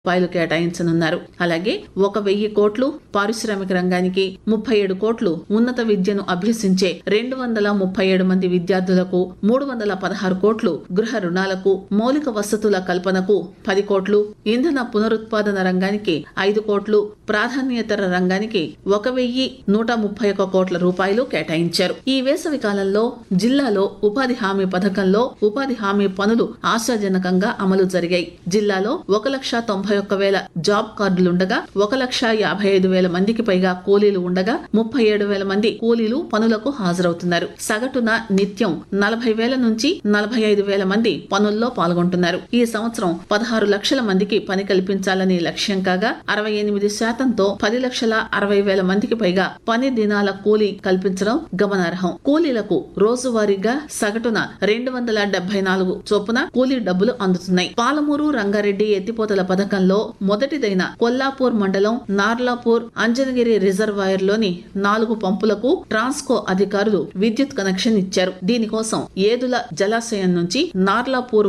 రూపాయలు కేటాయించనున్నారు అలాగే ఒక వెయ్యి కోట్లు పారిశ్రామిక రంగానికి ముప్పై ఏడు కోట్లు ఉన్నత విద్యను అభ్యసించే రెండు వందల ముప్పై ఏడు మంది విద్యార్థులకు మూడు వందల పదహారు కోట్లు గృహ రుణాలకు మౌలిక వసతుల కల్పనకు పది కోట్లు ఇంధన పునరుత్పాదన రంగానికి ఐదు కోట్లు ప్రాధాన్యతర రంగానికి ఒక వెయ్యి నూట ముప్పై ఒక్క కోట్ల రూపాయలు కేటాయించారు ఈ వేసవి కాలంలో జిల్లాలో ఉపాధి హామీ పథకంలో ఉపాధి హామీ పనులు ఆశాజనకంగా అమలు జరిగాయి జిల్లాలో ఒక లక్ష తొంభై ఒక్క వేల జాబ్ కార్డులుండగా ఒక లక్ష యాభై ఐదు వేల మందికి పైగా కూలీలు ఉండగా ముప్పై ఏడు వేల మంది కూలీలు పనులకు హాజరవుతున్నారు సగటున నిత్యం నలభై వేల నుంచి నలభై ఐదు వేల మంది పనుల్లో పాల్గొంటున్నారు ఈ సంవత్సరం పదహారు లక్షల మందికి పని కల్పించాలని లక్ష్యం కాగా అరవై ఎనిమిది శాతంతో పది లక్షల అరవై వేల మందికి పైగా పని దినాల కూలీ కల్పించడం గమనార్హం కూలీలకు రోజువారీగా సగటున రెండు వందల డెబ్బై నాలుగు చొప్పున కూలీ డబ్బులు అందుతున్నాయి పాలమూరు రంగారెడ్డి ఎత్తిపోతల పథకంలో మొదటిదైన కొల్లాపూర్ మండలం నార్లాపూర్ అంజనగిరి రిజర్వాయర్ లోని నాలుగు పంపులకు ట్రాన్స్కో అధికారులు విద్యుత్ కనెక్షన్ ఇచ్చారు దీనికోసం ఏదుల జలాశయం నుంచి నార్లాపూర్